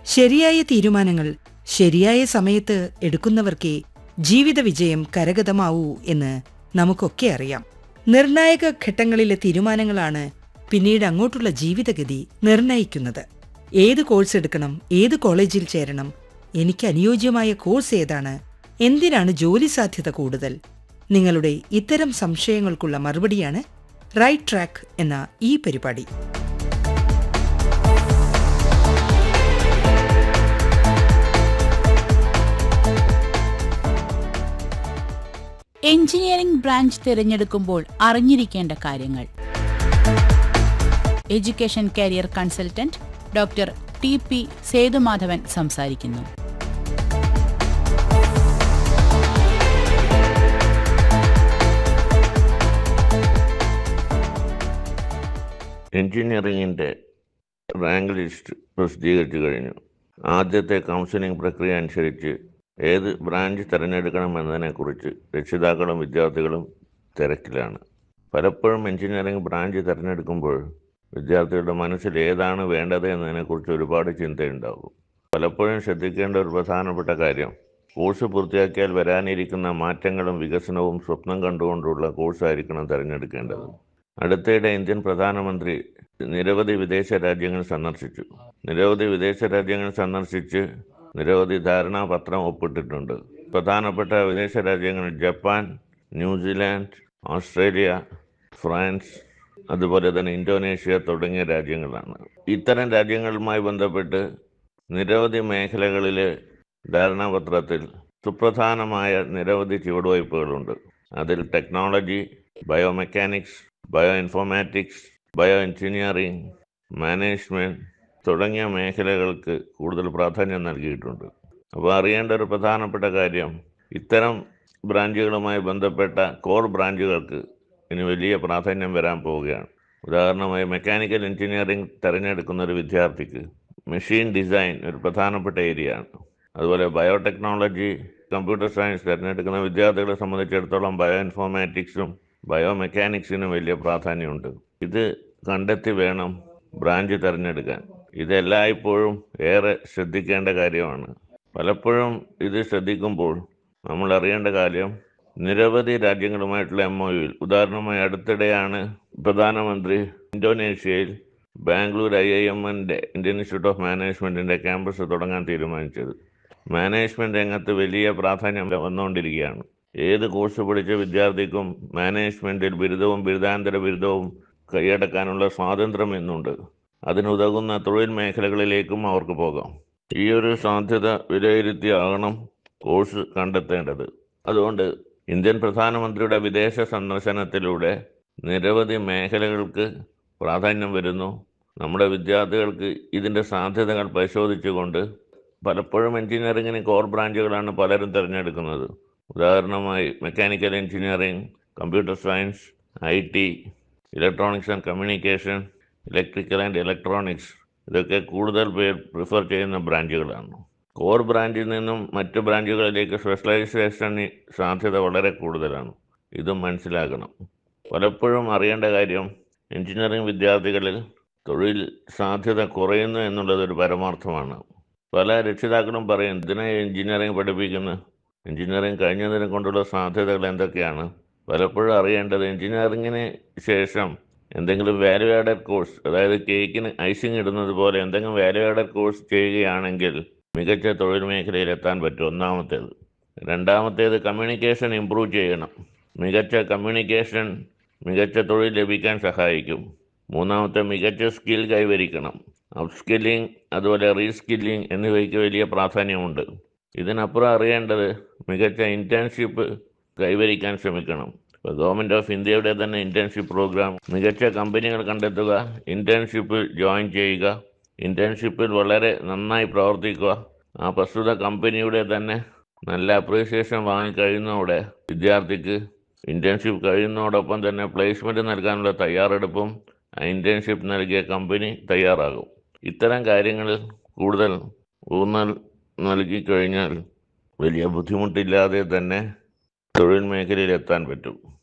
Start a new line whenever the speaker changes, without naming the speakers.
ശരിയായ തീരുമാനങ്ങൾ ശരിയായ സമയത്ത് എടുക്കുന്നവർക്കേ ജീവിത വിജയം കരഗതമാവൂ എന്ന് നമുക്കൊക്കെ അറിയാം നിർണായക ഘട്ടങ്ങളിലെ തീരുമാനങ്ങളാണ് പിന്നീട് അങ്ങോട്ടുള്ള ജീവിതഗതി നിർണയിക്കുന്നത് ഏത് കോഴ്സ് എടുക്കണം ഏത് കോളേജിൽ ചേരണം എനിക്ക് അനുയോജ്യമായ കോഴ്സ് ഏതാണ് എന്തിനാണ് ജോലി സാധ്യത കൂടുതൽ നിങ്ങളുടെ ഇത്തരം സംശയങ്ങൾക്കുള്ള മറുപടിയാണ് റൈറ്റ് ട്രാക്ക് എന്ന ഈ പരിപാടി
എഞ്ചിനീയറിംഗ് ബ്രാഞ്ച് തിരഞ്ഞെടുക്കുമ്പോൾ അറിഞ്ഞിരിക്കേണ്ട കാര്യങ്ങൾ education career consultant doctor T P Sethumadhavan സംസാരിക്കുന്നു
എഞ്ചിനീയറിംഗിൻ്റെ റാങ്ക് ലിസ്റ്റ് പ്രസിദ്ധീകരിച്ചു കഴിഞ്ഞു ആദ്യത്തെ കൗൺസിലിംഗ് പ്രക്രിയ അനുസരിച്ച് ഏത് ബ്രാഞ്ച് തിരഞ്ഞെടുക്കണമെന്നതിനെക്കുറിച്ച് രക്ഷിതാക്കളും വിദ്യാർത്ഥികളും തിരക്കിലാണ് പലപ്പോഴും എഞ്ചിനീയറിംഗ് ബ്രാഞ്ച് തിരഞ്ഞെടുക്കുമ്പോൾ വിദ്യാർത്ഥികളുടെ മനസ്സിൽ ഏതാണ് വേണ്ടത് എന്നതിനെക്കുറിച്ച് ഒരുപാട് ചിന്തയുണ്ടാകും പലപ്പോഴും ശ്രദ്ധിക്കേണ്ട ഒരു പ്രധാനപ്പെട്ട കാര്യം കോഴ്സ് പൂർത്തിയാക്കിയാൽ വരാനിരിക്കുന്ന മാറ്റങ്ങളും വികസനവും സ്വപ്നം കണ്ടുകൊണ്ടുള്ള കോഴ്സായിരിക്കണം തിരഞ്ഞെടുക്കേണ്ടത് അടുത്തിടെ ഇന്ത്യൻ പ്രധാനമന്ത്രി നിരവധി വിദേശ രാജ്യങ്ങൾ സന്ദർശിച്ചു നിരവധി വിദേശ രാജ്യങ്ങൾ സന്ദർശിച്ച് നിരവധി ധാരണാപത്രം ഒപ്പിട്ടിട്ടുണ്ട് പ്രധാനപ്പെട്ട വിദേശ രാജ്യങ്ങൾ ജപ്പാൻ ന്യൂസിലാൻഡ് ഓസ്ട്രേലിയ ഫ്രാൻസ് അതുപോലെ തന്നെ ഇന്തോനേഷ്യ തുടങ്ങിയ രാജ്യങ്ങളാണ് ഇത്തരം രാജ്യങ്ങളുമായി ബന്ധപ്പെട്ട് നിരവധി മേഖലകളിലെ ധാരണാപത്രത്തിൽ സുപ്രധാനമായ നിരവധി ചുവടുവയ്പ്പുകളുണ്ട് അതിൽ technology biomechanics bio informatics bio engineering management തുടങ്ങിയ മേഖലകൾക്ക് കൂടുതൽ പ്രാധാന്യം നൽകിയിട്ടുണ്ട് അപ്പോൾ അറിയേണ്ട ഒരു പ്രധാനപ്പെട്ട കാര്യം ഇത്തരം ബ്രാഞ്ചുകളുമായി ബന്ധപ്പെട്ട കോർ ബ്രാഞ്ചുകൾക്ക് ഇനി വലിയ പ്രാധാന്യം വരാൻ പോവുകയാണ് ഉദാഹരണമായി മെക്കാനിക്കൽ എഞ്ചിനീയറിംഗ് തിരഞ്ഞെടുക്കുന്ന ഒരു വിദ്യാർത്ഥിക്ക് മെഷീൻ ഡിസൈൻ ഒരു പ്രധാനപ്പെട്ട ഏരിയയാണ് അതുപോലെ ബയോടെക്നോളജി കമ്പ്യൂട്ടർ സയൻസ് തിരഞ്ഞെടുക്കുന്ന വിദ്യാർത്ഥികളെ സംബന്ധിച്ചിടത്തോളം ബയോ ഇൻഫോർമാറ്റിക്സും ബയോ മെക്കാനിക്സിനും വലിയ പ്രാധാന്യമുണ്ട് ഇത് കണ്ടെത്തി വേണം ബ്രാഞ്ച് തിരഞ്ഞെടുക്കാൻ ഇതെല്ലായ്പ്പോഴും ഏറെ ശ്രദ്ധിക്കേണ്ട കാര്യമാണ് പലപ്പോഴും ഇത് ശ്രദ്ധിക്കുമ്പോൾ നമ്മൾ അറിയേണ്ട കാര്യം നിരവധി രാജ്യങ്ങളുമായിട്ടുള്ള എം ഒ യുയിൽ ഉദാഹരണമായി അടുത്തിടെയാണ് പ്രധാനമന്ത്രി ഇന്തോനേഷ്യയിൽ ബാംഗ്ലൂർ ഐ ഐ എമ്മിൻ്റെ ഇന്ത്യൻ ഇൻസ്റ്റിറ്റ്യൂട്ട് ഓഫ് മാനേജ്മെൻറ്റിൻ്റെ ക്യാമ്പസ് തുടങ്ങാൻ തീരുമാനിച്ചത് മാനേജ്മെൻറ്റ് രംഗത്ത് വലിയ പ്രാധാന്യം വന്നുകൊണ്ടിരിക്കുകയാണ് ഏത് കോഴ്സ് പഠിച്ച വിദ്യാർത്ഥിക്കും മാനേജ്മെൻറ്റിൽ ബിരുദവും ബിരുദാന്തര ബിരുദവും കൈയടക്കാനുള്ള സ്വാതന്ത്ര്യം ഇന്നുണ്ട് അതിനുതകുന്ന തൊഴിൽ മേഖലകളിലേക്കും അവർക്ക് പോകാം ഈ ഒരു സാധ്യത വിലയിരുത്തിയാകണം കോഴ്സ് കണ്ടെത്തേണ്ടത് അതുകൊണ്ട് ഇന്ത്യൻ പ്രധാനമന്ത്രിയുടെ വിദേശ സന്ദർശനത്തിലൂടെ നിരവധി മേഖലകൾക്ക് പ്രാധാന്യം വരുന്നു നമ്മുടെ വിദ്യാർത്ഥികൾക്ക് ഇതിൻ്റെ സാധ്യതകൾ പരിശോധിച്ചുകൊണ്ട് പലപ്പോഴും എഞ്ചിനീയറിങ്ങിന് കോർ ബ്രാഞ്ചുകളാണ് പലരും തിരഞ്ഞെടുക്കുന്നത് ഉദാഹരണമായി mechanical engineering computer science I T electronics and communication electrical and electronics ഇതൊക്കെ കൂടുതൽ പേർ പ്രിഫർ ചെയ്യുന്ന ബ്രാഞ്ചുകളാണ് കോർ ബ്രാഞ്ചിൽ നിന്നും മറ്റ് ബ്രാഞ്ചുകളിലേക്ക് സ്പെഷ്യലൈസേഷന് സാധ്യത വളരെ കൂടുതലാണ് ഇതും മനസ്സിലാക്കണം പലപ്പോഴും അറിയേണ്ട കാര്യം എഞ്ചിനീയറിംഗ് വിദ്യാർത്ഥികളിൽ തൊഴിൽ സാധ്യത കുറയുന്നു എന്നുള്ളത് ഒരു പരമാർത്ഥമാണ് പല രക്ഷിതാക്കളും പറയും ഇതിനെ എഞ്ചിനീയറിംഗ് പഠിപ്പിക്കുന്നു എഞ്ചിനീയറിംഗ് കഴിഞ്ഞതിനെ കൊണ്ടുള്ള സാധ്യതകൾ എന്തൊക്കെയാണ് പലപ്പോഴും അറിയേണ്ടത് എഞ്ചിനീയറിങ്ങിന് ശേഷം എന്തെങ്കിലും വാല്യൂ ആഡഡ് കോഴ്സ് അതായത് കേക്കിന് ഐസിങ് ഇടുന്നത് പോലെ എന്തെങ്കിലും വാല്യൂ ആഡഡ് കോഴ്സ് ചെയ്യുകയാണെങ്കിൽ മികച്ച തൊഴിൽ മേഖലയിൽ എത്താൻ പറ്റും ഒന്നാമത്തേത് രണ്ടാമത്തേത് കമ്മ്യൂണിക്കേഷൻ ഇമ്പ്രൂവ് ചെയ്യണം മികച്ച കമ്മ്യൂണിക്കേഷൻ മികച്ച തൊഴിൽ ലഭിക്കാൻ സഹായിക്കും മൂന്നാമത്തെ മികച്ച സ്കിൽ കൈവരിക്കണം അപ് സ്കില്ലിംഗ് അതുപോലെ റീസ്കില്ലിംഗ് എന്നിവയ്ക്ക് വലിയ പ്രാധാന്യമുണ്ട് ഇതിനപ്പുറം അറിയേണ്ടത് മികച്ച ഇൻറ്റേൺഷിപ്പ് കൈവരിക്കാൻ ശ്രമിക്കണം ഇപ്പോൾ ഗവൺമെൻറ് ഓഫ് ഇന്ത്യയുടെ തന്നെ ഇൻറ്റേൺഷിപ്പ് പ്രോഗ്രാം മികച്ച കമ്പനികൾ കണ്ടെത്തുക ഇൻറ്റേൺഷിപ്പിൽ ജോയിൻ ചെയ്യുക ഇൻറ്റേൺഷിപ്പിൽ വളരെ നന്നായി പ്രവർത്തിക്കുക ആ പ്രസ്തുത കമ്പനിയുടെ തന്നെ നല്ല അപ്രീസിയേഷൻ വാങ്ങിക്കഴിയുന്നതോടെ വിദ്യാർത്ഥിക്ക് ഇൻറ്റേൺഷിപ്പ് കഴിയുന്നതോടൊപ്പം തന്നെ പ്ലേസ്മെൻറ്റ് നൽകാനുള്ള തയ്യാറെടുപ്പും ആ ഇൻറ്റേൺഷിപ്പ് നൽകിയ കമ്പനി തയ്യാറാകും ഇത്തരം കാര്യങ്ങളിൽ കൂടുതൽ ഊന്നൽ നൽകി കഴിഞ്ഞാൽ വലിയ ബുദ്ധിമുട്ടില്ലാതെ തന്നെ തൊഴിൽ മേഖലയിൽ എത്താൻ പറ്റും